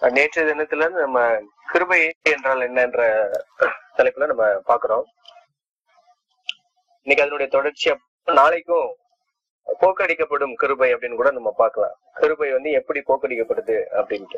நேற்றைய தினத்துல இருந்து நம்ம கிருபை என்றால் என்னன்ற தலைப்புல நம்ம பாக்குறோம் இன்னைக்கு அதனுடைய தொடர்ச்சியா நாளைக்கும் போக்கடிக்கப்படும் கிருபை அப்படின்னு கூட நம்ம பார்க்கலாம் கிருபை வந்து எப்படி போக்கடிக்கப்படுது அப்படின்ட்டு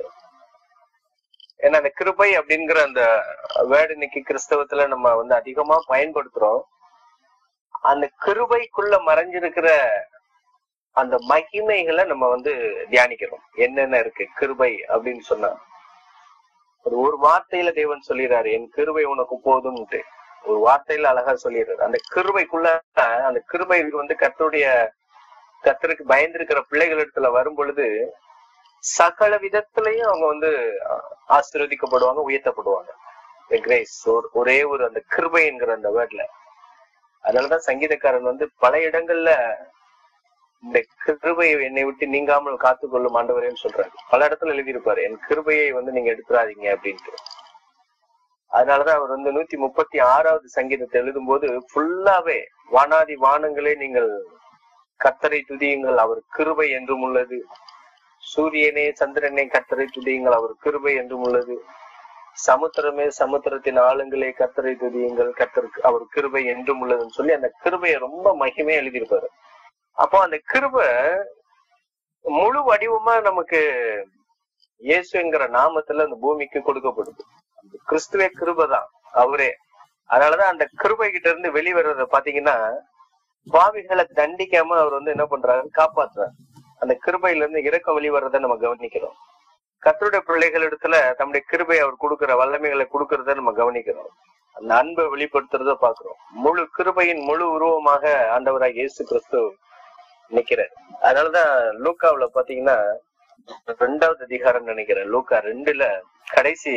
ஏன்னா அந்த கிருபை அப்படிங்கிற அந்த வேர்டு இன்னைக்கு கிறிஸ்தவத்துல நம்ம வந்து அதிகமா பயன்படுத்துறோம் அந்த கிருபைக்குள்ள மறைஞ்சிருக்கிற அந்த மகிமைகளை நம்ம வந்து தியானிக்கிறோம் என்னென்ன இருக்கு கிருபை அப்படின்னு சொன்னா ஒரு ஒரு வார்த்தையில தேவன் சொல்லிடுறாரு என் கிருபை உனக்கு போதும்ட்டு ஒரு வார்த்தையில அழகா சொல்லிடுறாரு அந்த கிருபைக்குள்ள அந்த கிருபை வந்து கர்த்தருடைய கர்த்தருக்கு பயந்திருக்கிற பிள்ளைகள் இடத்துல வரும் பொழுது சகல விதத்திலையும் அவங்க வந்து ஆசீர்வதிக்கப்படுவாங்க உயர்த்தப்படுவாங்க கிரேஸ் ஒரே ஒரு அந்த கிருபை என்கிற அந்த வேர்ட்ல அதனாலதான் சங்கீதக்காரன் வந்து பல இடங்கள்ல இந்த கிருபையை என்னை விட்டு நீங்காமல் காத்துக்கொள்ளும் ஆண்டவரேன்னு சொல்றாரு பல இடத்துல எழுதியிருப்பாரு என் கிருபையை வந்து நீங்க எடுத்துறாதீங்க அப்படின்ட்டு அதனாலதான் அவர் வந்து நூத்தி முப்பத்தி ஆறாவது சங்கீதத்தை எழுதும் போது ஃபுல்லாவே வானாதி வானங்களே நீங்கள் கத்தரை துதியுங்கள் அவர் கிருபை என்றும் உள்ளது சூரியனே சந்திரனே கத்தரை துதியுங்கள் அவர் கிருபை என்றும் உள்ளது சமுத்திரமே சமுத்திரத்தின் ஆளுங்களே கத்தரை துதியுங்கள் கத்தருக்கு அவர் கிருபை என்றும் உள்ளதுன்னு சொல்லி அந்த கிருபையை ரொம்ப மகிமையா எழுதியிருப்பாரு அப்போ அந்த கிருபை முழு வடிவமா நமக்கு இயேசுங்கிற நாமத்துல அந்த பூமிக்கு கொடுக்கப்படுது அந்த கிறிஸ்துவே கிருபை தான் அவரே அதனாலதான் அந்த கிருபை கிட்ட இருந்து வெளிவரத பாத்தீங்கன்னா பாவிகளை தண்டிக்காம அவர் வந்து என்ன பண்றாரு காப்பாத்துறாரு அந்த கிருபையில இருந்து இறக்கம் வெளிவரத நம்ம கவனிக்கிறோம் கத்தருடைய பிள்ளைகள் இடத்துல தம்முடைய கிருபை அவர் கொடுக்கிற வல்லமைகளை கொடுக்கறத நம்ம கவனிக்கிறோம் அந்த அன்பை வெளிப்படுத்துறத பாக்குறோம் முழு கிருபையின் முழு உருவமாக ஆண்டவராக இயேசு கிறிஸ்து நிக்கிறார் அதனாலதான் லூக்காவுல பாத்தீங்கன்னா ரெண்டாவது அதிகாரம் நினைக்கிறேன் லூக்கா ரெண்டுல கடைசி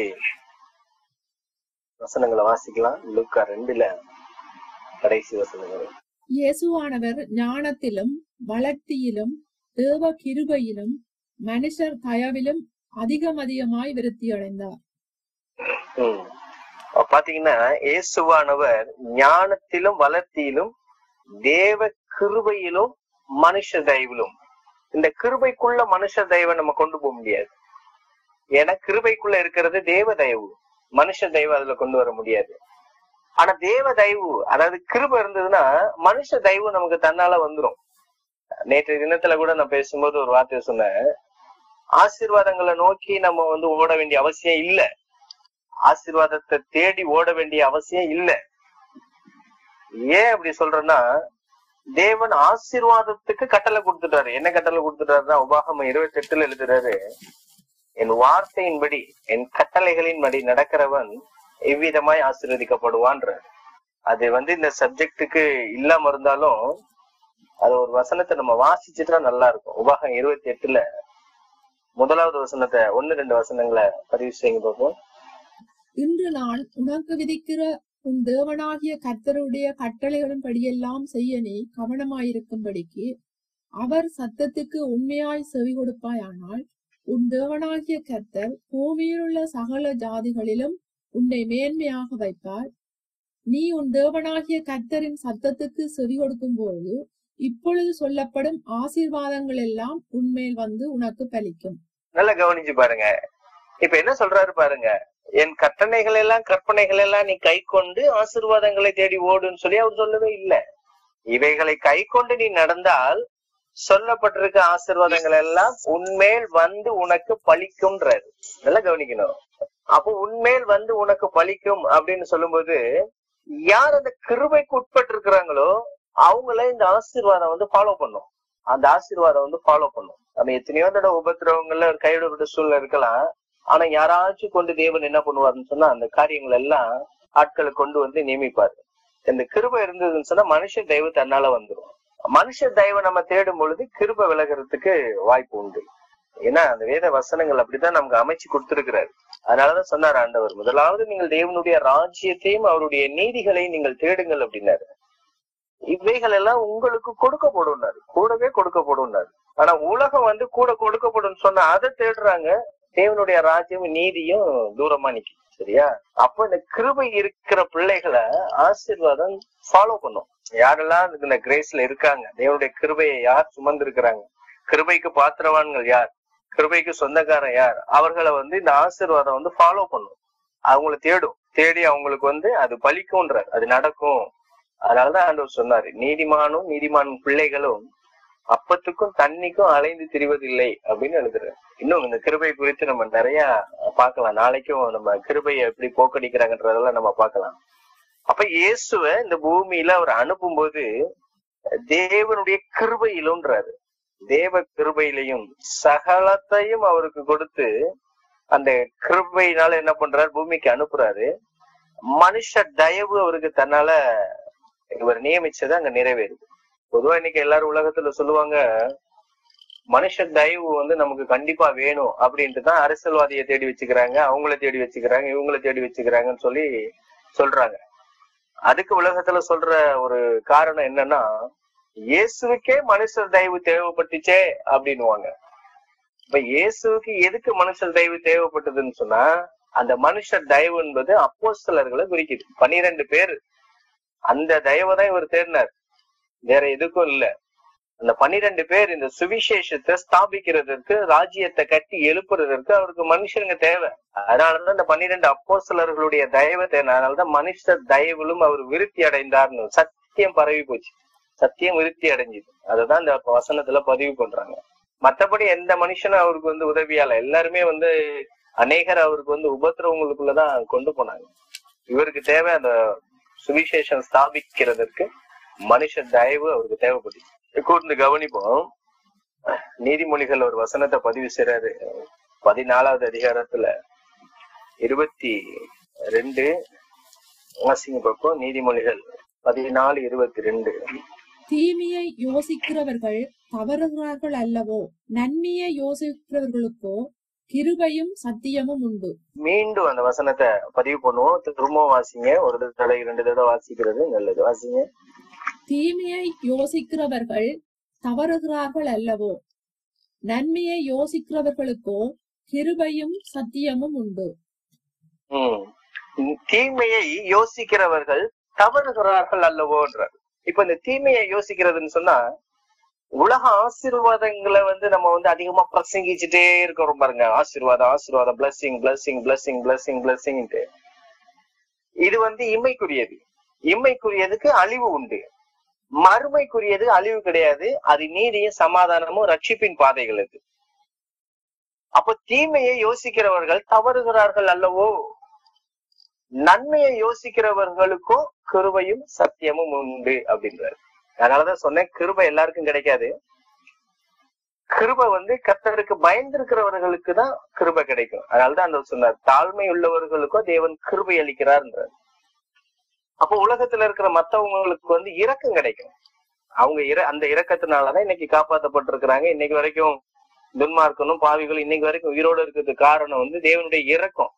வசனங்களை வாசிக்கலாம் லூக்கா ரெண்டுல கடைசி வசனங்கள் இயேசுவானவர் ஞானத்திலும் வளர்த்தியிலும் தேவ கிருபையிலும் மனுஷர் தயவிலும் அதிகம் அதிகமாய் விருத்தி அடைந்தார் உம் பாத்தீங்கன்னா இயேசுவானவர் ஞானத்திலும் வளர்த்தியிலும் தேவ கிருபையிலும் மனுஷ தயவிலும் இந்த கிருபைக்குள்ள மனுஷ தயவை நம்ம கொண்டு போக முடியாது ஏன்னா கிருபைக்குள்ள இருக்கிறது தேவ தயவு மனுஷ தயவு அதுல கொண்டு வர முடியாது ஆனா தேவ தயவு அதாவது கிருபை இருந்ததுன்னா மனுஷ தயவு நமக்கு தன்னால வந்துரும் நேற்று தினத்துல கூட நான் பேசும்போது ஒரு வார்த்தை சொன்னேன் ஆசீர்வாதங்களை நோக்கி நம்ம வந்து ஓட வேண்டிய அவசியம் இல்ல ஆசீர்வாதத்தை தேடி ஓட வேண்டிய அவசியம் இல்ல ஏன் அப்படி சொல்றேன்னா தேவன் ஆசீர்வாதத்துக்கு கட்டளை கொடுத்துட்டாரு என்ன கட்டளை கொடுத்துட்டாருன்னா உபாகம இருபத்தி எட்டுல எழுதுறாரு என் வார்த்தையின்படி என் கட்டளைகளின்படி நடக்கிறவன் எவ்விதமாய் ஆசீர்வதிக்கப்படுவான்ற அது வந்து இந்த சப்ஜெக்டுக்கு இல்லாம இருந்தாலும் அது ஒரு வசனத்தை நம்ம வாசிச்சுட்டா நல்லா இருக்கும் உபாகம் இருபத்தி எட்டுல முதலாவது வசனத்தை ஒன்னு ரெண்டு வசனங்களை பதிவு செய்யுங்க பார்ப்போம் இன்று நான் உனக்கு விதிக்கிற உன் தேவனாகிய கர்த்தருடைய கட்டளைகளின் படியெல்லாம் செய்ய நீ கவனமாயிருக்கும்படிக்கு அவர் சத்தத்துக்கு உண்மையாய் செவி கொடுப்பாயானால் உன் தேவனாகிய கர்த்தர் பூமியில் உள்ள சகல ஜாதிகளிலும் உன்னை மேன்மையாக வைப்பார் நீ உன் தேவனாகிய கர்த்தரின் சத்தத்துக்கு செவி கொடுக்கும் போது இப்பொழுது சொல்லப்படும் ஆசீர்வாதங்கள் எல்லாம் உன்மேல் வந்து உனக்கு பலிக்கும் நல்லா கவனிச்சு பாருங்க இப்ப என்ன சொல்றாரு பாருங்க என் கட்டளைகள் எல்லாம் கற்பனைகள் எல்லாம் நீ கை கொண்டு ஆசீர்வாதங்களை தேடி ஓடுன்னு சொல்லி அவர் சொல்லவே இல்லை இவைகளை கை கொண்டு நீ நடந்தால் சொல்லப்பட்டிருக்க ஆசீர்வாதங்கள் எல்லாம் உன்மேல் வந்து உனக்கு பலிக்கும்ன்றாரு நல்லா கவனிக்கணும் அப்போ உன்மேல் வந்து உனக்கு பலிக்கும் அப்படின்னு சொல்லும்போது யார் அந்த கிருபைக்கு உட்பட்டு இருக்கிறாங்களோ அவங்கள இந்த ஆசீர்வாதம் வந்து ஃபாலோ பண்ணும் அந்த ஆசீர்வாதம் வந்து ஃபாலோ பண்ணும் நம்ம எத்தனையோ தடவை உபத்திரவங்கள்ல ஒரு கைவிடப்பட்ட சூழ்நிலை இருக்கலாம் ஆனா யாராச்சும் கொண்டு தேவன் என்ன பண்ணுவாருன்னு சொன்னா அந்த காரியங்கள் எல்லாம் ஆட்களை கொண்டு வந்து நியமிப்பாரு இந்த கிருபை இருந்ததுன்னு சொன்னா மனுஷ தெய்வ தன்னால வந்துடும் மனுஷ தெய்வம் நம்ம தேடும் பொழுது கிருபை விலகிறதுக்கு வாய்ப்பு உண்டு ஏன்னா அந்த வேத வசனங்கள் அப்படிதான் நமக்கு அமைச்சு கொடுத்திருக்கிறாரு அதனாலதான் சொன்னார் ஆண்டவர் முதலாவது நீங்கள் தேவனுடைய ராஜ்யத்தையும் அவருடைய நீதிகளையும் நீங்கள் தேடுங்கள் அப்படின்னாரு இவைகள் எல்லாம் உங்களுக்கு கொடுக்கப்படும்னாரு கூடவே கொடுக்கப்படும்னாரு ஆனா உலகம் வந்து கூட கொடுக்கப்படும் சொன்னா அதை தேடுறாங்க தேவனுடைய ராஜ்யம் நீதியும் தூரமா நிக்குது சரியா அப்ப இந்த கிருபை இருக்கிற பிள்ளைகளை ஆசீர்வாதம் ஃபாலோ பண்ணும் யாரெல்லாம் இந்த கிரேஸ்ல இருக்காங்க தேவனுடைய கிருபையை யார் சுமந்து இருக்கிறாங்க கிருபைக்கு பாத்திரவான்கள் யார் கிருபைக்கு சொந்தக்காரன் யார் அவர்களை வந்து இந்த ஆசீர்வாதம் வந்து ஃபாலோ பண்ணும் அவங்கள தேடும் தேடி அவங்களுக்கு வந்து அது பலிக்கும்ன்றார் அது நடக்கும் அதனாலதான் ஆண்டவர் சொன்னாரு நீதிமானும் நீதிமான் பிள்ளைகளும் அப்பத்துக்கும் தண்ணிக்கும் அலைந்து திரிவதில்லை அப்படின்னு எழுதுறாரு இன்னும் இந்த கிருபை குறித்து நம்ம நிறைய பார்க்கலாம் நாளைக்கும் நம்ம கிருபையை எப்படி போக்கடிக்கிறாங்கன்றதெல்லாம் நம்ம பார்க்கலாம் அப்ப இயேசுவ இந்த பூமியில அவர் அனுப்பும்போது தேவனுடைய கிருபையிலும்ன்றாரு தேவ கிருபையிலையும் சகலத்தையும் அவருக்கு கொடுத்து அந்த கிருபையினால என்ன பண்றாரு பூமிக்கு அனுப்புறாரு மனுஷ தயவு அவருக்கு தன்னால இவர் நியமிச்சது அங்க நிறைவேறுது பொதுவா இன்னைக்கு எல்லாரும் உலகத்துல சொல்லுவாங்க மனுஷ தயவு வந்து நமக்கு கண்டிப்பா வேணும் அப்படின்ட்டு தான் அரசியல்வாதியை தேடி வச்சுக்கிறாங்க அவங்கள தேடி வச்சுக்கிறாங்க இவங்கள தேடி வச்சுக்கிறாங்கன்னு சொல்லி சொல்றாங்க அதுக்கு உலகத்துல சொல்ற ஒரு காரணம் என்னன்னா இயேசுவுக்கே மனுஷர் தயவு தேவைப்பட்டுச்சே அப்படின்னுவாங்க இப்ப இயேசுவுக்கு எதுக்கு மனுஷர் தயவு தேவைப்பட்டதுன்னு சொன்னா அந்த மனுஷர் தயவு என்பது அப்போஸ்தலர்களை குறிக்குது பன்னிரெண்டு பேர் அந்த தயவை தான் இவர் தேடினார் வேற எதுக்கும் இல்ல அந்த பன்னிரெண்டு பேர் இந்த சுவிசேஷத்தை ஸ்தாபிக்கிறதற்கு ராஜ்யத்தை கட்டி எழுப்புறதற்கு அவருக்கு மனுஷருங்க தேவை அதனாலதான் இந்த பன்னிரெண்டு அப்போஸ்தலர்களுடைய தயவை தேவை அதனாலதான் மனுஷர் தயவிலும் அவர் விருத்தி அடைந்தார்னு சத்தியம் பரவி போச்சு சத்தியம் விருத்தி அடைஞ்சுது அததான் இந்த வசனத்துல பதிவு பண்றாங்க மத்தபடி எந்த மனுஷனும் அவருக்கு வந்து உதவியால எல்லாருமே வந்து அநேகர் அவருக்கு வந்து உபத்திரவங்களுக்குள்ளதான் கொண்டு போனாங்க இவருக்கு தேவை அந்த சுவிசேஷம் ஸ்தாபிக்கிறதற்கு மனுஷ தயவு அவருக்கு தேவைப்படுது கூர்ந்து கவனிப்போம் நீதிமொழிகள் ஒரு வசனத்தை பதிவு செய்றாரு பதினாலாவது அதிகாரத்துல இருபத்தி ரெண்டு வாசிங்க பார்ப்போம் நீதிமொழிகள் பதினாலு இருபத்தி ரெண்டு தீமையை யோசிக்கிறவர்கள் தவறுகிறார்கள் அல்லவோ நன்மையை யோசிக்கிறவர்களுக்கோ கிருபையும் சத்தியமும் உண்டு மீண்டும் அந்த வசனத்தை பதிவு பண்ணுவோம் திரும்பவும் வாசிங்க ஒரு தடவை இரண்டு தடவை வாசிக்கிறது நல்லது வாசிங்க தீமையை யோசிக்கிறவர்கள் தவறுகிறார்கள் அல்லவோ நன்மையை யோசிக்கிறவர்களுக்கோ கிருபையும் சத்தியமும் உண்டு உம் தீமையை யோசிக்கிறவர்கள் தவறுகிறார்கள் அல்லவோன்றார் இப்ப இந்த தீமையை யோசிக்கிறதுன்னு சொன்னா உலக ஆசீர்வாதங்களை வந்து நம்ம வந்து அதிகமா பிரசங்கிச்சுட்டே இருக்கிறோம் பாருங்க ஆசீர்வாதம் ஆசீர்வாதம் பிளஸிங் பிளஸிங் பிளஸிங் பிளஸிங் பிளஸிங்ட்டு இது வந்து இம்மைக்குரியது இம்மைக்குரியதுக்கு அழிவு உண்டு மறுமைக்குரியது அழிவு கிடையாது அது நீதியும் சமாதானமும் ரட்சிப்பின் பாதைகள் அது அப்ப தீமையை யோசிக்கிறவர்கள் தவறுகிறார்கள் அல்லவோ நன்மையை யோசிக்கிறவர்களுக்கும் கிருபையும் சத்தியமும் உண்டு அப்படின்றாரு அதனாலதான் சொன்னேன் கிருபை எல்லாருக்கும் கிடைக்காது கிருபை வந்து கர்த்தருக்கு பயந்திருக்கிறவர்களுக்கு தான் கிருபை கிடைக்கும் அதனாலதான் அந்த சொன்னார் தாழ்மை உள்ளவர்களுக்கும் தேவன் கிருபை அளிக்கிறார்ன்றார் அப்போ உலகத்துல இருக்கிற மத்தவங்களுக்கு வந்து இரக்கம் கிடைக்கும் அவங்க இர அந்த இரக்கத்தினாலதான் இன்னைக்கு காப்பாற்றப்பட்டிருக்கிறாங்க இன்னைக்கு வரைக்கும் துன்மார்க்கனும் பாவிகளும் இன்னைக்கு வரைக்கும் உயிரோடு இருக்கிறதுக்கு காரணம் வந்து தேவனுடைய இரக்கம்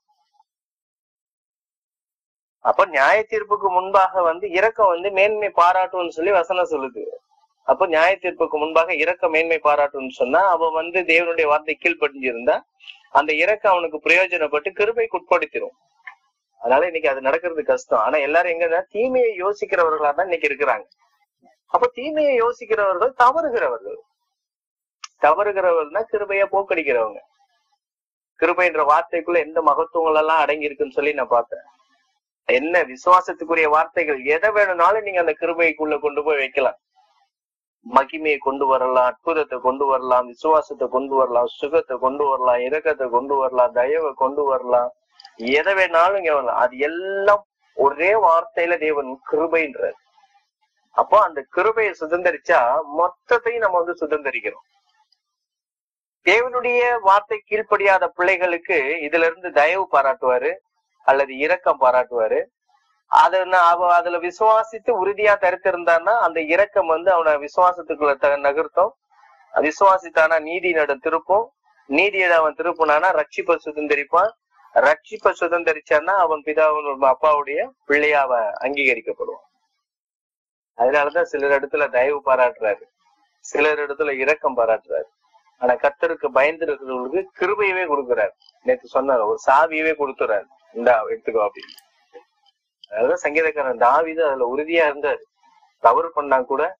அப்ப நியாய தீர்ப்புக்கு முன்பாக வந்து இரக்கம் வந்து மேன்மை பாராட்டும்னு சொல்லி வசனம் சொல்லுது அப்ப நியாய தீர்ப்புக்கு முன்பாக இரக்க மேன்மை பாராட்டும்னு சொன்னா அவன் வந்து தேவனுடைய வார்த்தை கீழ்ப்படிஞ்சிருந்தா அந்த இரக்கம் அவனுக்கு பிரயோஜனப்பட்டு கிருபைக்கு உட்படுத்திடும் அதனால இன்னைக்கு அது நடக்கிறது கஷ்டம் ஆனா எல்லாரும் எங்கன்னா தீமையை யோசிக்கிறவர்களா தான் இன்னைக்கு இருக்கிறாங்க அப்ப தீமையை யோசிக்கிறவர்கள் தவறுகிறவர்கள் தவறுகிறவர்கள்னா கிருபைய போக்கடிக்கிறவங்க கிருபைன்ற வார்த்தைக்குள்ள எந்த மகத்துவங்கள் எல்லாம் அடங்கி இருக்குன்னு சொல்லி நான் பார்த்தேன் என்ன விசுவாசத்துக்குரிய வார்த்தைகள் எதை வேணும்னாலும் நீங்க அந்த கிருபைக்குள்ள கொண்டு போய் வைக்கலாம் மகிமையை கொண்டு வரலாம் அற்புதத்தை கொண்டு வரலாம் விசுவாசத்தை கொண்டு வரலாம் சுகத்தை கொண்டு வரலாம் இரக்கத்தை கொண்டு வரலாம் தயவை கொண்டு வரலாம் எதை வேணாலும் இங்க வரலாம் அது எல்லாம் ஒரே வார்த்தையில தேவன் கிருபைன்றார் அப்போ அந்த கிருபையை சுதந்திரிச்சா மொத்தத்தையும் நம்ம வந்து சுதந்திரிக்கிறோம் தேவனுடைய வார்த்தை கீழ்ப்படியாத பிள்ளைகளுக்கு இதுல இருந்து தயவு பாராட்டுவாரு அல்லது இரக்கம் பாராட்டுவாரு அத நான் அவ அதுல விசுவாசித்து உறுதியா தரித்திருந்தான்னா அந்த இரக்கம் வந்து அவனை விசுவாசத்துக்குள்ள த நகர்த்தும் விசுவாசித்தானா நீதி நட திருப்பும் நீதியிட அவன் திருப்புனானா ரட்சிப்பை சுதந்திரிப்பான் ரட்சிப்பை சுதந்திரிச்சான்னா அவன் பிதாவின் அப்பாவுடைய பிள்ளையா அவன் அங்கீகரிக்கப்படுவான் அதனாலதான் சிலர் இடத்துல தயவு பாராட்டுறாரு சிலர் இடத்துல இரக்கம் பாராட்டுறாரு ஆனா கத்தருக்கு பயந்து இருக்கிறவங்களுக்கு கிருபையவே கொடுக்குறாரு நேற்று சொன்னார் ஒரு சாவியவே கொடுத்துறாரு இந்தா எடுத்துக்கோ அப்படின்னு அதாவது சங்கீதக்காரன் தாவிது அதுல உறுதியா இருந்தாரு தவறு பண்ணா கூட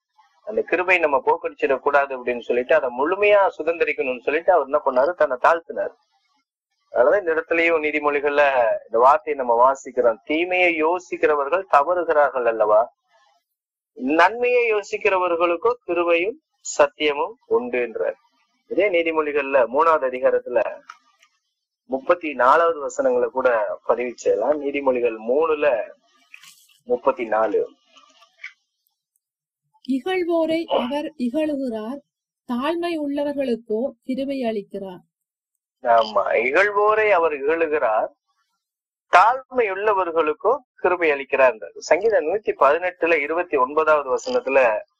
அந்த கிருபை நம்ம போக்கடிச்சிடக் கூடாது அப்படின்னு சொல்லிட்டு அதை முழுமையா சுதந்திரிக்கணும்னு சொல்லிட்டு அவர் என்ன பண்ணாரு தன்னை தாழ்த்தினார் அதனாலதான் இந்த இடத்துலயும் நீதிமொழிகள்ல இந்த வார்த்தையை நம்ம வாசிக்கிறோம் தீமையை யோசிக்கிறவர்கள் தவறுகிறார்கள் அல்லவா நன்மையை யோசிக்கிறவர்களுக்கோ கிருபையும் சத்தியமும் உண்டு என்றார் இதே நீதிமொழிகள்ல மூணாவது அதிகாரத்துல முப்பத்தி நாலாவது வசனங்களை கூட பதிவு செய்யலாம் நீதிமொழிகள் மூணுல முப்பத்தி நாலு இகழ்வோரை அவர் இகழுகிறார் தாழ்மை உள்ளவர்களுக்கோ கிருபை அளிக்கிறார் ஆமா இகழ்வோரை அவர் இகழுகிறார் தாழ்மை உள்ளவர்களுக்கோ கிருபை அளிக்கிறார் சங்கீதம் நூத்தி பதினெட்டுல இருபத்தி ஒன்பதாவது வசனத்துல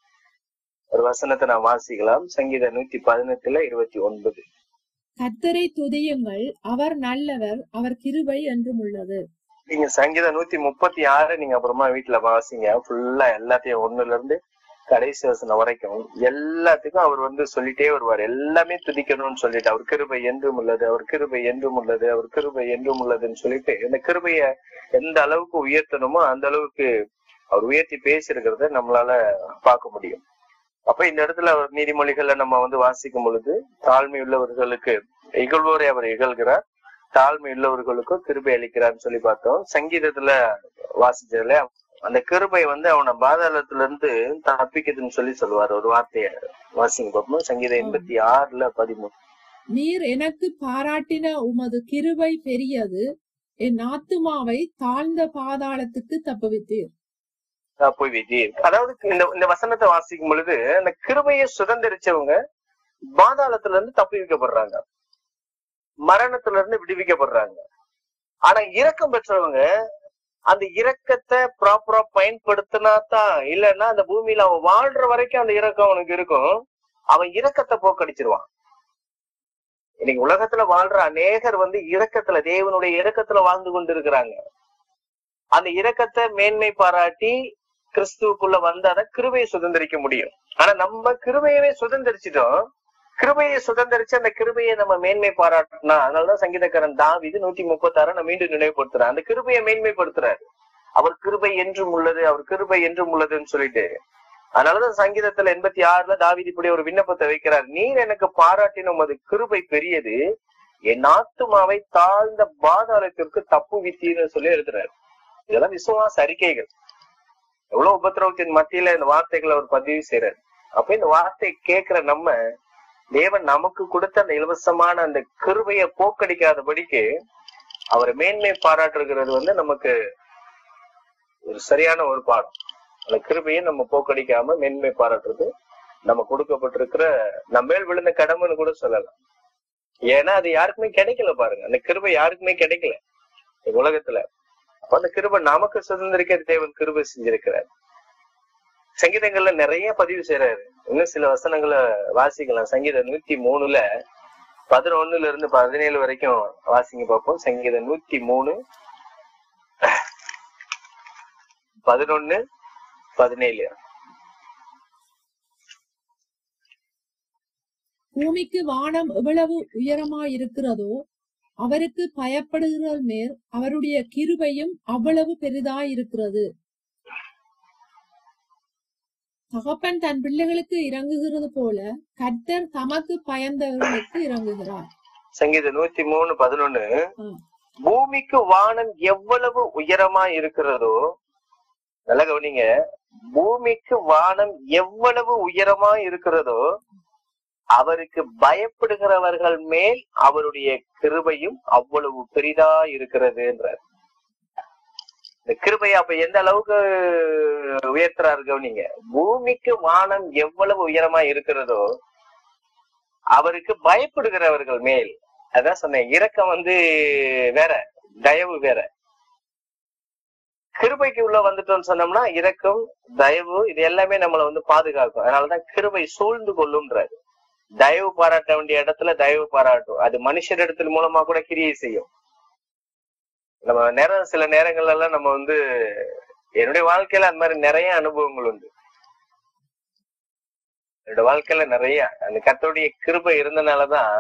ஒரு வசனத்தை நான் வாசிக்கலாம் சங்கீதம் நூத்தி பதினெட்டுல இருபத்தி ஒன்பது கர்த்தரை துதியுங்கள் அவர் நல்லவர் அவர் கிருபை என்றும் உள்ளது நீங்க சங்கீதம் நூத்தி முப்பத்தி ஆறு நீங்க அப்புறமா வீட்டுல வாசிங்க ஃபுல்லா எல்லாத்தையும் ஒண்ணுல இருந்து கடைசி வசனம் வரைக்கும் எல்லாத்துக்கும் அவர் வந்து சொல்லிட்டே வருவார் எல்லாமே துதிக்கணும்னு சொல்லிட்டு அவர் கிருபை என்றும் உள்ளது அவர் கிருபை என்றும் உள்ளது அவர் கிருபை என்றும் உள்ளதுன்னு சொல்லிட்டு இந்த கிருபைய எந்த அளவுக்கு உயர்த்தணுமோ அந்த அளவுக்கு அவர் உயர்த்தி பேசியிருக்கிறத நம்மளால பார்க்க முடியும் அப்ப இந்த இடத்துல அவர் நீதிமொழிகள்ல நம்ம வந்து வாசிக்கும் பொழுது தாழ்மை உள்ளவர்களுக்கு இகழ்வோரை அவர் இகழ்கிறார் தாழ்மை உள்ளவர்களுக்கு கிருபை அளிக்கிறார்னு சொல்லி பார்த்தோம் சங்கீதத்துல வாசிச்சதுல அந்த கிருபை வந்து அவனை பாதாளத்துல இருந்து தப்பிக்குதுன்னு சொல்லி சொல்லுவார் ஒரு வார்த்தைய வாசிங்க பார்ப்போம் சங்கீதம் எண்பத்தி ஆறுல பதிமூணு நீர் எனக்கு பாராட்டின உமது கிருபை பெரியது என் ஆத்துமாவை தாழ்ந்த பாதாளத்துக்கு தப்புவித்தீர் போய் விதி அதாவது இந்த இந்த வசனத்தை வாசிக்கும் பொழுது அந்த கிருபையை சுதந்திரிச்சவங்க பாதாளத்துல இருந்து தப்பி வைக்கப்படுறாங்க மரணத்துல இருந்து விடுவிக்கப்படுறாங்க ஆனா இரக்கம் பெற்றவங்க அந்த இரக்கத்தை ப்ராப்பரா பயன்படுத்தினா தான் இல்லைன்னா அந்த பூமியில அவன் வாழ்ற வரைக்கும் அந்த இரக்கம் அவனுக்கு இருக்கும் அவன் இரக்கத்தை போக்கடிச்சிருவான் இன்னைக்கு உலகத்துல வாழ்ற அநேகர் வந்து இரக்கத்துல தேவனுடைய இரக்கத்துல வாழ்ந்து கொண்டு இருக்கிறாங்க அந்த இரக்கத்தை மேன்மை பாராட்டி கிறிஸ்துவுக்குள்ள வந்தாதான் கிருபையை சுதந்திரிக்க முடியும் ஆனா நம்ம கிருபையவே சுதந்திரிச்சிட்டோம் கிருபையை சுதந்திரிச்சு அந்த கிருபையை நம்ம மேன்மை பாராட்டினா அதனாலதான் சங்கீதக்காரன் தாவிது நூத்தி முப்பத்தாறு நான் மீண்டும் நினைவுபடுத்துறேன் அந்த கிருபையை மேன்மைப்படுத்துறாரு அவர் கிருபை என்றும் உள்ளது அவர் கிருபை என்றும் உள்ளதுன்னு சொல்லிட்டு அதனாலதான் சங்கீதத்துல எண்பத்தி ஆறுல தாவிது இப்படி ஒரு விண்ணப்பத்தை வைக்கிறார் நீர் எனக்கு பாராட்டின உமது கிருபை பெரியது என் ஆத்துமாவை தாழ்ந்த பாதாளத்திற்கு தப்பு வித்தீர்னு சொல்லி எழுதுறாரு இதெல்லாம் விசுவாச அறிக்கைகள் எவ்வளவு உபத்திரவத்தின் மத்தியில இந்த வார்த்தைகளை அவர் பதிவு செய்யறாரு அப்ப இந்த வார்த்தை கேட்கிற நம்ம தேவன் நமக்கு கொடுத்த அந்த இலவசமான அந்த கிருபையை போக்கடிக்காதபடிக்கு அவரை மேன்மை பாராட்டுகிறது வந்து நமக்கு ஒரு சரியான ஒரு பாடம் அந்த கிருபையை நம்ம போக்கடிக்காம மேன்மை பாராட்டுறது நம்ம கொடுக்கப்பட்டிருக்கிற நம்ம மேல் விழுந்த கடமைன்னு கூட சொல்லலாம் ஏன்னா அது யாருக்குமே கிடைக்கல பாருங்க அந்த கிருபை யாருக்குமே கிடைக்கல இந்த உலகத்துல அப்ப அந்த கிருபை நமக்கு சுதந்திரிக்க தேவன் கிருபை செஞ்சிருக்கிறார் சங்கீதங்கள்ல நிறைய பதிவு செய்யறாரு இன்னும் சில வசனங்களை வாசிக்கலாம் சங்கீதம் நூத்தி மூணுல பதினொன்னுல இருந்து பதினேழு வரைக்கும் வாசிங்க பார்ப்போம் சங்கீதம் நூத்தி மூணு பதினொன்னு பதினேழு பூமிக்கு வானம் எவ்வளவு உயரமாயிருக்கிறதோ அவருக்கு பயப்படுகிற மேல் அவருடைய கிருபையும் அவ்வளவு பெரிதாயிருக்கிறது தகப்பன் தன் பிள்ளைகளுக்கு இறங்குகிறது போல கர்த்தர் தமக்கு பயந்தவர்களுக்கு இறங்குகிறார் சங்கீதம் நூத்தி மூணு பதினொன்னு ம். பூமிக்கு வானம் எவ்வளவு உயரமா இருக்கிறதோ நல்ல கவனிங்க பூமிக்கு வானம் எவ்வளவு உயரமா இருக்கிறதோ அவருக்கு பயப்படுகிறவர்கள் மேல் அவருடைய கிருபையும் அவ்வளவு பெரிதா இருக்கிறது என்றார் இந்த கிருபையை அப்ப எந்த அளவுக்கு உயர்த்துறாரு கவனிங்க பூமிக்கு வானம் எவ்வளவு உயரமா இருக்கிறதோ அவருக்கு பயப்படுகிறவர்கள் மேல் அதான் சொன்னேன் இரக்கம் வந்து வேற தயவு வேற கிருபைக்கு உள்ள வந்துட்டோம்னு சொன்னோம்னா இரக்கம் தயவு இது எல்லாமே நம்மளை வந்து பாதுகாக்கும் அதனாலதான் கிருபை சூழ்ந்து கொள்ளும்ன்றாரு தயவு பாராட்ட வேண்டிய இடத்துல தயவு பாராட்டும் அது மனுஷர் இடத்துல மூலமா கூட கிரியை செய்யும் நம்ம நேரம் சில நேரங்கள்ல எல்லாம் நம்ம வந்து என்னுடைய வாழ்க்கையில அந்த மாதிரி நிறைய அனுபவங்கள் உண்டு என்னோட வாழ்க்கையில நிறைய அந்த கத்தோடைய கிருபை இருந்தனாலதான்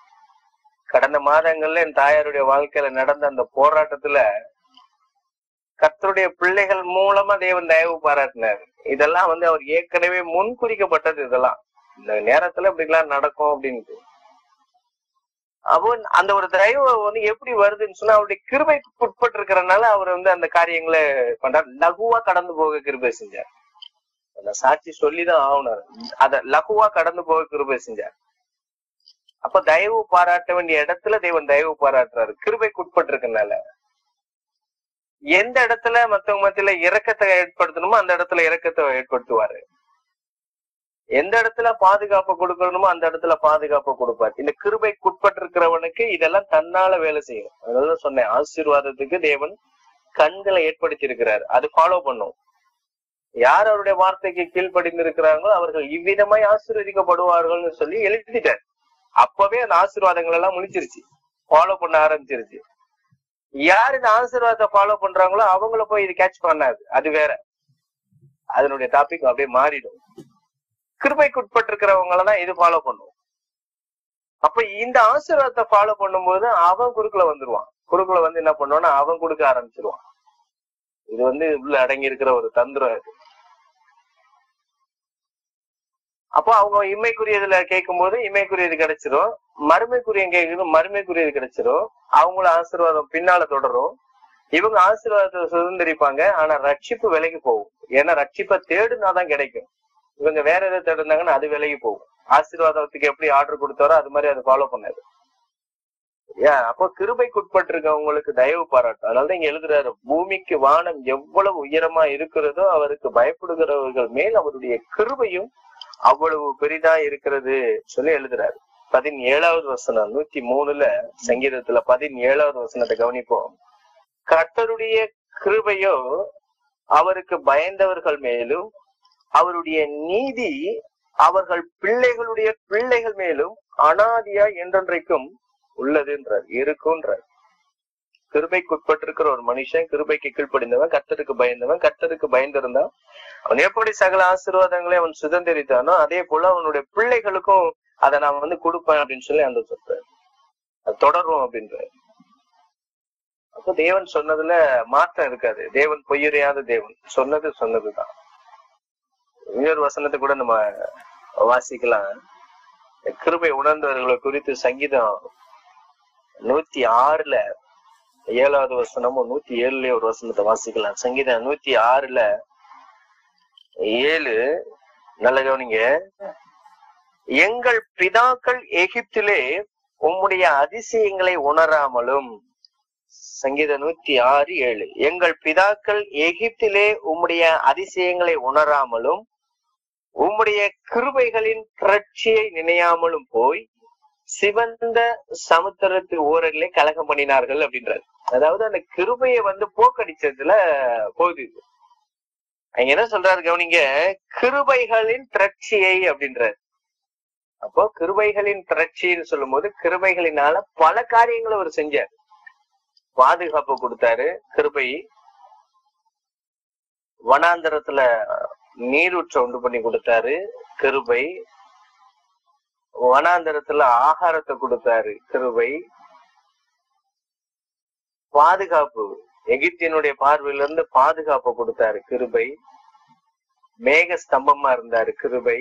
கடந்த மாதங்கள்ல என் தாயாருடைய வாழ்க்கையில நடந்த அந்த போராட்டத்துல கர்த்தருடைய பிள்ளைகள் மூலமா தேவன் தயவு பாராட்டினார் இதெல்லாம் வந்து அவர் ஏற்கனவே முன் குறிக்கப்பட்டது இதெல்லாம் இந்த நேரத்துல இப்படிலாம் நடக்கும் அப்படின்ட்டு அப்போ அந்த ஒரு தயவு வந்து எப்படி வருதுன்னு சொன்னா அவருடைய கிருபைக்கு உட்பட்டு இருக்கிறனால அவர் வந்து அந்த காரியங்களை பண்றார் லகுவா கடந்து போக கிருபை செஞ்சார் அந்த சாட்சி சொல்லிதான் ஆகணும் அத லகுவா கடந்து போக கிருபை செஞ்சார் அப்ப தயவு பாராட்ட வேண்டிய இடத்துல தேவன் தயவு பாராட்டுறாரு கிருபைக்கு உட்பட்டு இருக்கனால எந்த இடத்துல மத்தவங்க மத்தியில இரக்கத்தை ஏற்படுத்தணுமோ அந்த இடத்துல இரக்கத்தை ஏற்படுத்துவாரு எந்த இடத்துல பாதுகாப்பு கொடுக்கணுமோ அந்த இடத்துல பாதுகாப்பு கொடுப்பாரு இந்த கிருபைக்கு உட்பட்டு இருக்கிறவனுக்கு இதெல்லாம் தன்னால வேலை செய்யும் அதனால சொன்னேன் ஆசீர்வாதத்துக்கு தேவன் கண்களை ஏற்படுத்தி இருக்கிறார் அது ஃபாலோ பண்ணும் யார் அவருடைய வார்த்தைக்கு கீழ்ப்படிந்து இருக்கிறாங்களோ அவர்கள் இவ்விதமாய் ஆசீர்வதிக்கப்படுவார்கள்னு சொல்லி எழுதிட்டார் அப்பவே அந்த ஆசீர்வாதங்கள் எல்லாம் முடிச்சிருச்சு ஃபாலோ பண்ண ஆரம்பிச்சிருச்சு யார் இந்த ஆசீர்வாதத்தை ஃபாலோ பண்றாங்களோ அவங்கள போய் இது கேட்ச் பண்ணாது அது வேற அதனுடைய டாபிக் அப்படியே மாறிடும் கிருபைக்கு உட்பட்டு இருக்கிறவங்கள தான் இது ஃபாலோ பண்ணும் அப்ப இந்த ஆசீர்வாதத்தை ஃபாலோ பண்ணும்போது அவன் குறுக்குல வந்துருவான் குறுக்குல வந்து என்ன பண்ணுவான்னா அவன் கொடுக்க ஆரம்பிச்சிருவான் இது வந்து உள்ள அடங்கி இருக்கிற ஒரு தந்திரம் இது அப்போ அவங்க இம்மைக்குரியதுல கேட்கும்போது இம்மைக்குரியது கிடைச்சிரும் மறுமைக்குரிய கேட்கும் மறுமைக்குரியது கிடைச்சிரும் அவங்கள ஆசீர்வாதம் பின்னால தொடரும் இவங்க ஆசீர்வாதத்தை சுதந்திரிப்பாங்க ஆனா ரட்சிப்பு விலைக்கு போகும் ஏன்னா ரட்சிப்பை தேடுனாதான் கிடைக்கும் இவங்க வேற எதை தேடுனாங்கன்னா அது விலைக்கு போகும் ஆசீர்வாதத்துக்கு எப்படி ஆர்டர் கொடுத்தாரோ அது மாதிரி அதை ஃபாலோ பண்ணாது ஏன் அப்போ கிருபைக்கு உட்பட்டிருக்கவங்களுக்கு தயவு பாராட்டும் அதனாலதான் இங்க எழுதுறாரு பூமிக்கு வானம் எவ்வளவு உயரமா இருக்கிறதோ அவருக்கு பயப்படுகிறவர்கள் மேல் அவருடைய கிருபையும் அவ்வளவு பெரிதா இருக்கிறது சொல்லி எழுதுறாரு பதினேழாவது வசனம் நூத்தி மூணுல சங்கீதத்துல பதினேழாவது வசனத்தை கவனிப்போம் கர்த்தருடைய கிருபையோ அவருக்கு பயந்தவர்கள் மேலும் அவருடைய நீதி அவர்கள் பிள்ளைகளுடைய பிள்ளைகள் மேலும் அனாதியா என்றென்றைக்கும் உள்ளதுன்றார் இருக்குன்றார் கிருபைக்கு உட்பட்டிருக்கிற ஒரு மனுஷன் கிருபைக்கு கீழ்ப்படிந்தவன் கர்த்தருக்கு பயந்தவன் கர்த்தருக்கு பயந்திருந்தான் அவன் எப்படி சகல ஆசீர்வாதங்களை அவன் சுதந்திரித்தானோ அதே போல அவனுடைய பிள்ளைகளுக்கும் அதை நான் வந்து கொடுப்பேன் அப்படின்னு சொல்லி அந்த சொல்றாரு அது தொடரும் அப்படின்றாரு அப்போ தேவன் சொன்னதுல மாற்றம் இருக்காது தேவன் பொய்யுரையாத தேவன் சொன்னது சொன்னதுதான் இன்னொரு வசனத்தை கூட நம்ம வாசிக்கலாம் கிருபை உணர்ந்தவர்களை குறித்து சங்கீதம் நூத்தி ஆறுல ஏழாவது வசனமும் நூத்தி ஏழுலயே ஒரு வசனத்தை வாசிக்கலாம் சங்கீதம் நூத்தி ஆறுல ஏழு நல்ல கவனிங்க எங்கள் பிதாக்கள் எகிப்திலே உம்முடைய அதிசயங்களை உணராமலும் சங்கீத நூத்தி ஆறு ஏழு எங்கள் பிதாக்கள் எகிப்திலே உம்முடைய அதிசயங்களை உணராமலும் உம்முடைய கிருபைகளின் புரட்சியை நினையாமலும் போய் சிவந்த சமுத்திரத்து ஓரங்களே கலகம் பண்ணினார்கள் அப்படின்றாரு அதாவது அந்த கிருபையை வந்து போக்கடிச்சதுல போகுது இது. அங்க என்ன சொல்றாரு கவனிங்க கிருபைகளின் திரட்சியை அப்படின்றாரு அப்போ கிருபைகளின் திரட்சின்னு சொல்லும்போது கிருபைகளினால பல காரியங்களை அவர் செஞ்சார் பாதுகாப்பு கொடுத்தாரு கிருபை வனாந்தரத்துல நீரூற்ற உண்டு பண்ணி கொடுத்தாரு கிருபை வனாந்தரத்துல ஆகாரத்தை கொடுத்தாரு கிருபை பாதுகாப்பு எகிப்தியனுடைய பார்வையில இருந்து பாதுகாப்பு கொடுத்தாரு கிருபை மேக ஸ்தம்பமா இருந்தாரு கிருபை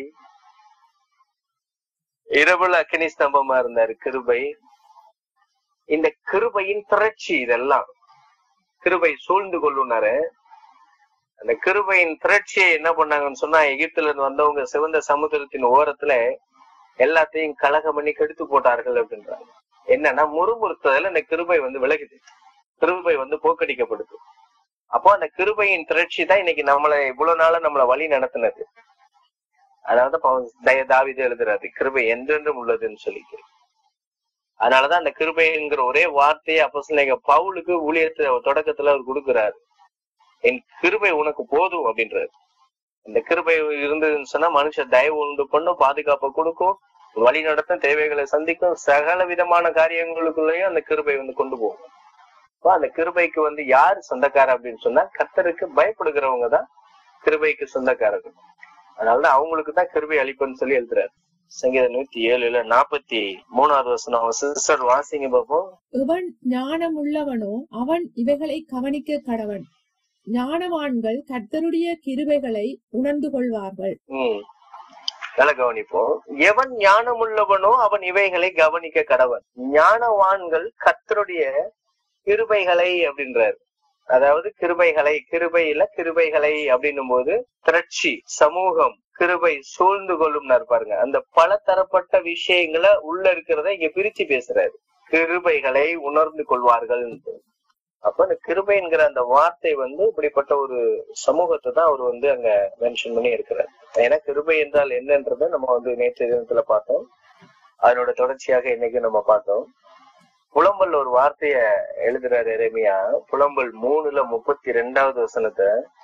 இரவுல அக்கினி ஸ்தம்பமா இருந்தாரு கிருபை இந்த கிருபையின் திரட்சி இதெல்லாம் கிருபை சூழ்ந்து கொள்ளுனாரு அந்த கிருபையின் திரட்சியை என்ன பண்ணாங்கன்னு சொன்னா எகிப்துல இருந்து வந்தவங்க சிவந்த சமுத்திரத்தின் ஓரத்துல எல்லாத்தையும் கலகம் பண்ணி கெடுத்து போட்டார்கள் அப்படின்றாங்க என்னன்னா முறுமுறுத்ததுல இந்த கிருபை வந்து விலகுது கிருபை வந்து போக்கடிக்கப்படுது அப்போ அந்த கிருபையின் திரட்சி தான் இன்னைக்கு நம்மளை இவ்வளவு நாளா நம்மளை வழி நடத்தினது அதாவது பவுல் தய- தாவீது எழுதுறாரு கிருபை என்றென்றும் உள்ளதுன்னு சொல்லிட்டு அதனாலதான் அந்த கிருபைங்கிற ஒரே வார்த்தையை அப்போ பவுலுக்கு ஊழியத்தை தொடக்கத்துல அவர் கொடுக்குறாரு என் கிருபை உனக்கு போதும் அப்படின்றாரு இந்த கிருபை இருந்ததுன்னு சொன்னா மனுஷன் தயவு உண்டு பண்ணும் பாதுகாப்பை கொடுக்கும் வழி நடத்தும் தேவைகளை சந்திக்கும் சகல விதமான காரியங்களுக்குள்ளேயும் அந்த கிருபை வந்து கொண்டு போகும் அப்ப அந்த கிருபைக்கு வந்து யார் சொந்தக்காரர் அப்படின்னு சொன்னா கர்த்தருக்கு பயப்படுகிறவங்க தான் கிருபைக்கு சொந்தக்காரர்கள் அதனாலதான் அவங்களுக்கு தான் கிருபை அளிப்புன்னு சொல்லி எழுதுறாரு சங்கீதம் நூத்தி ஏழுல நாற்பத்தி மூணாவது வசனம் சிஸ்டர் வாசிங்க பாப்போம் எவன் ஞானம் உள்ளவனோ அவன் இவைகளை கவனிக்க கடவன் ஞானவான்கள் கர்த்தருடைய கிருபைகளை உணர்ந்து கொள்வார்கள் உம் நல்லா கவனிப்போம் எவன் ஞானமுள்ளவனோ அவன் இவைகளை கவனிக்க கடவன் ஞானவான்கள் கர்த்தருடைய கிருபைகளை அப்படின்றாரு அதாவது கிருபைகளை கிருபையில கிருபைகளை அப்படின்னும் போது திரட்சி சமூகம் கிருபை சூழ்ந்து கொள்ளும் பாருங்க அந்த பல தரப்பட்ட விஷயங்களை உள்ள இருக்கிறத இங்க பிரிச்சு பேசுறாரு கிருபைகளை உணர்ந்து கொள்வார்கள் அப்ப இந்த கிருபைங்கிற அந்த வார்த்தை வந்து இப்படிப்பட்ட ஒரு சமூகத்தை தான் அவர் வந்து அங்க மென்ஷன் பண்ணி இருக்கிறார் ஏன்னா கிருபை என்றால் என்னன்றதை நம்ம வந்து நேற்று தினத்துல பார்த்தோம் அதனோட தொடர்ச்சியாக இன்னைக்கு நம்ம பார்த்தோம் புலம்பல் ஒரு வார்த்தைய எழுதுறாரு எரேமியா புலம்பல் மூணுல முப்பத்தி ரெண்டாவது வசனத்தை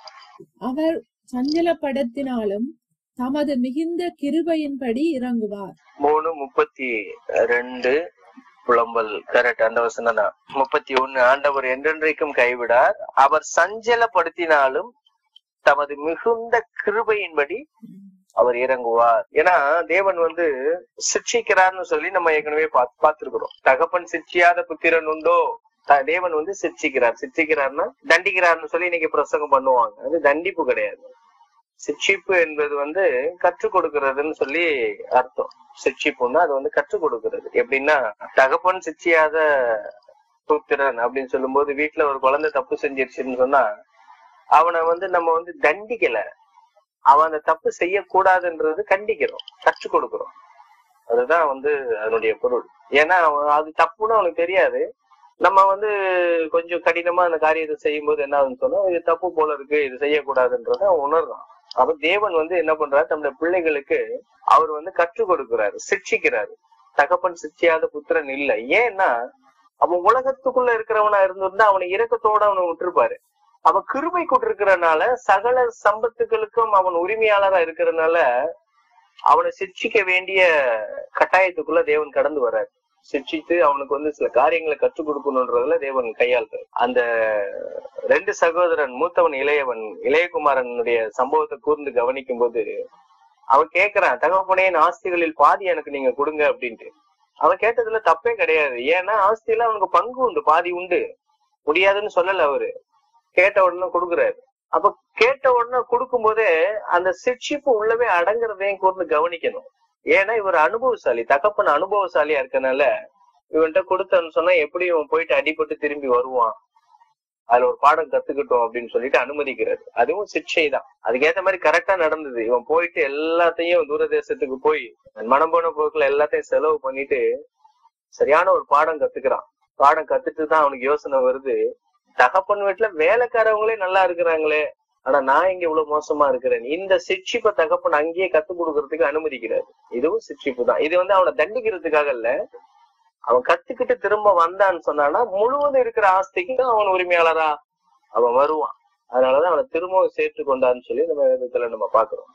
அவர் சஞ்சலப்படத்தினாலும் தமது மிகுந்த கிருபையின்படி இறங்குவார் மூணு முப்பத்தி ரெண்டு புலம்பல் கரெக்ட் அந்த வசனம் தான் முப்பத்தி ஒண்ணு ஆண்டவர் என்றென்றைக்கும் கைவிடார் அவர் சஞ்சலப்படுத்தினாலும் தமது மிகுந்த கிருபையின்படி அவர் இறங்குவார் ஏன்னா தேவன் வந்து சிக்ஷிக்கிறார்னு சொல்லி நம்ம ஏற்கனவே பார்த்து பார்த்திருக்கிறோம் தகப்பன் சிக்ஷியாத புத்திரன் உண்டோ த- தேவன் வந்து சிக்ஷிக்கிறார் சிக்ஷிக்கிறார்னா தண்டிக்கிறார்னு சொல்லி இன்னைக்கு பிரசங்கம் பண்ணுவாங்க அது தண்டிப்பு கிடையாது சிக்ஷிப்பு என்பது வந்து கற்றுக் கொடுக்கறதுன்னு சொல்லி அர்த்தம் சிக்ஷிப்புன்னா அது வந்து கற்றுக் கொடுக்கறது எப்படின்னா தகப்பன் சிக்ஷியாத புத்திரன் அப்படின்னு சொல்லும்போது வீட்டுல ஒரு குழந்தை தப்பு செஞ்சிருச்சுன்னு சொன்னா அவனை வந்து நம்ம வந்து தண்டிக்கல அவன் அந்த தப்பு செய்யக்கூடாதுன்றது கண்டிக்கிறோம் கற்றுக் கொடுக்கிறோம் அதுதான் வந்து அதனுடைய பொருள் ஏன்னா அவன் அது தப்புன்னு அவனுக்கு தெரியாது நம்ம வந்து கொஞ்சம் கடினமா அந்த காரியத்தை செய்யும் போது என்ன ஆகுதுன்னு சொன்னா இது தப்பு போல இருக்கு இது செய்யக்கூடாதுன்றத அவன் உணர்றான் அப்ப தேவன் வந்து என்ன பண்றாரு தன்னுடைய பிள்ளைகளுக்கு அவர் வந்து கற்றுக் கொடுக்கிறாரு சிக்ஷிக்கிறாரு தகப்பன் சிக்ஷியாத புத்திரன் இல்ல ஏன்னா அவன் உலகத்துக்குள்ள இருக்கிறவனா இருந்திருந்தா அவனை இரக்கத்தோட அவனை விட்டுருப்பாரு அவன் கிருபை கொண்டிருக்கிறனால சகல சம்பத்துகளுக்கும் அவன் உரிமையாளரா இருக்கிறனால அவனை சிக்ஷிக்க வேண்டிய கட்டாயத்துக்குள்ள தேவன் கடந்து வர்றாரு சிக்ஷித்து அவனுக்கு வந்து சில காரியங்களை கற்றுக் கொடுக்கணுன்றதுல தேவன் கையாளுறாரு அந்த ரெண்டு சகோதரன் மூத்தவன் இளையவன் இளையகுமாரனுடைய சம்பவத்தை கூர்ந்து கவனிக்கும் போது அவன் கேக்குறான் தகப்பனே என் ஆஸ்திகளில் பாதி எனக்கு நீங்க கொடுங்க அப்படின்ட்டு அவன் கேட்டதுல தப்பே கிடையாது ஏன்னா ஆஸ்தியில அவனுக்கு பங்கு உண்டு பாதி உண்டு முடியாதுன்னு சொல்லல அவரு கேட்ட உடனே கொடுக்குறாரு அப்ப கேட்ட உடனே கொடுக்கும் போதே அந்த சிக்ஷிப்பு உள்ளவே அடங்குறதையும் கூர்ந்து கவனிக்கணும் ஏன்னா இவர் அனுபவசாலி தகப்பன் அனுபவசாலியா இருக்கனால இவன்கிட்ட கொடுத்தன்னு சொன்னா எப்படி இவன் போயிட்டு அடிபட்டு திரும்பி வருவான் அதுல ஒரு பாடம் கத்துக்கிட்டோம் அப்படின்னு சொல்லிட்டு அனுமதிக்கிறாரு அதுவும் சிக்ஷை தான் அதுக்கேத்த மாதிரி கரெக்டா நடந்தது இவன் போயிட்டு எல்லாத்தையும் தூரதேசத்துக்கு போய் மனம் போன போக்குல எல்லாத்தையும் செலவு பண்ணிட்டு சரியான ஒரு பாடம் கத்துக்கிறான் பாடம் கத்துட்டு தான் அவனுக்கு யோசனை வருது தகப்பன் வீட்டுல வேலைக்காரவங்களே நல்லா இருக்கிறாங்களே ஆனா நான் இங்க இவ்வளவு மோசமா இருக்கிறேன் இந்த சிக்ஷிப்பை தகப்பன் அங்கேயே கத்து கொடுக்கறதுக்கு அனுமதிக்கிறாரு இதுவும் சிக்ஷிப்பு தான் இது வந்து அவனை தண்டிக்கிறதுக்காக இல்ல அவன் கத்துக்கிட்டு திரும்ப வந்தான்னு சொன்னானா முழுவதும் இருக்கிற ஆஸ்திக்கு அவன் உரிமையாளரா அவன் வருவான் அதனாலதான் அவனை திரும்பவும் சேர்த்து கொண்டான்னு சொல்லி நம்ம விதத்துல நம்ம பாக்குறோம்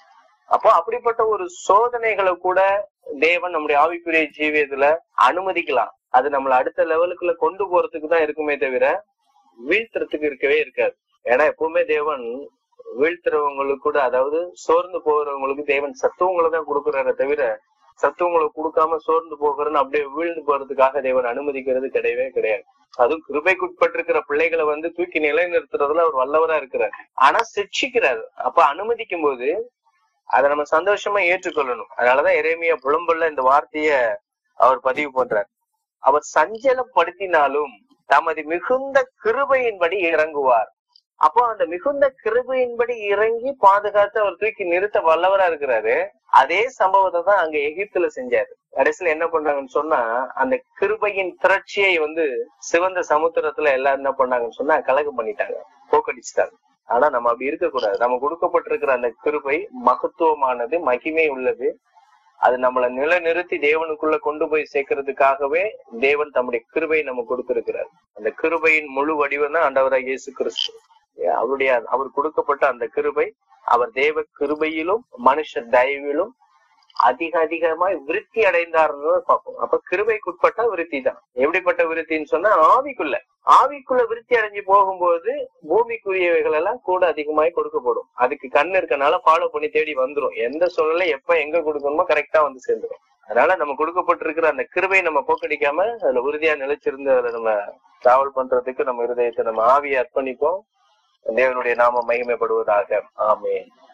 அப்போ அப்படிப்பட்ட ஒரு சோதனைகளை கூட தேவன் நம்முடைய ஆவிக்குரிய ஜீவியத்துல அனுமதிக்கலாம் அது நம்மள அடுத்த லெவலுக்குள்ள கொண்டு போறதுக்கு தான் இருக்குமே தவிர வீழ்த்துறதுக்கு இருக்கவே இருக்காது ஏன்னா எப்பவுமே தேவன் வீழ்த்துறவங்களுக்கு கூட அதாவது சோர்ந்து போகிறவங்களுக்கு தேவன் சத்துவங்களை தான் கொடுக்குறாரே தவிர சத்துவங்களை கொடுக்காம சோர்ந்து போகிறன்னு அப்படியே வீழ்ந்து போறதுக்காக தேவன் அனுமதிக்கிறது கிடையவே கிடையாது அதுவும் கிருபைக்குட்பட்டிருக்கிற பிள்ளைகளை வந்து தூக்கி நிலைநிறுத்துறதுல அவர் வல்லவரா இருக்கிறார் ஆனா சிக்ஷிக்கிறார் அப்ப அனுமதிக்கும் போது அதை நம்ம சந்தோஷமா ஏற்றுக்கொள்ளணும் அதனாலதான் எரேமியா புலம்புல இந்த வார்த்தைய அவர் பதிவு பண்றார் அவர் சஞ்சலப்படுத்தினாலும் தமது மிகுந்த கிருபையின்படி இறங்குவார் அப்போ அந்த மிகுந்த கிருபையின்படி இறங்கி பாதுகாத்து அவர் தூக்கி நிறுத்த வல்லவரா இருக்கிறாரு அதே சம்பவத்தை தான் அங்க எகிப்துல செஞ்சாரு கடைசியில என்ன பண்றாங்கன்னு சொன்னா அந்த கிருபையின் திரட்சியை வந்து சிவந்த சமுத்திரத்துல எல்லாரும் என்ன பண்ணாங்கன்னு சொன்னா கலகம் பண்ணிட்டாங்க போக்கடிச்சிட்டாங்க ஆனா நம்ம அப்படி இருக்கக்கூடாது நம்ம கொடுக்கப்பட்டிருக்கிற அந்த கிருபை மகத்துவமானது மகிமை உள்ளது அது நம்மளை நிலைநிறுத்தி தேவனுக்குள்ள கொண்டு போய் சேர்க்கறதுக்காகவே தேவன் தம்முடைய கிருபை நம்ம கொடுத்திருக்கிறார் அந்த கிருபையின் முழு வடிவம் தான் ஆண்டவராக இயேசு கிறிஸ்து அவருடைய அவர் கொடுக்கப்பட்ட அந்த கிருபை அவர் தேவ கிருபையிலும் மனுஷ தயவிலும் அதிக அதிகமாய் விருத்தி அடைந்தார்னு பார்ப்போம் அப்ப கிருபைக்குட்பட்ட விருத்தி தான் எப்படிப்பட்ட விருத்தின்னு சொன்னா ஆவிக்குள்ள ஆவிக்குள்ள விருத்தி அடைஞ்சு போகும்போது பூமிக்குரியவைகள் எல்லாம் கூட அதிகமாய் கொடுக்கப்படும் அதுக்கு கண் இருக்கனால ஃபாலோ பண்ணி தேடி வந்துரும் எந்த சூழ்நிலை எப்ப எங்க கொடுக்கணுமோ கரெக்டா வந்து சேர்ந்துரும் அதனால நம்ம கொடுக்கப்பட்டிருக்கிற அந்த கிருபை நம்ம போக்கடிக்காம அதுல உறுதியா நிலைச்சிருந்து அதுல நம்ம டிராவல் பண்றதுக்கு நம்ம இருதயத்தை நம்ம ஆவியை அர்ப்பணிப்போம் தேவனுடைய நாமம் மகிமைப்படுவதாக ஆமென்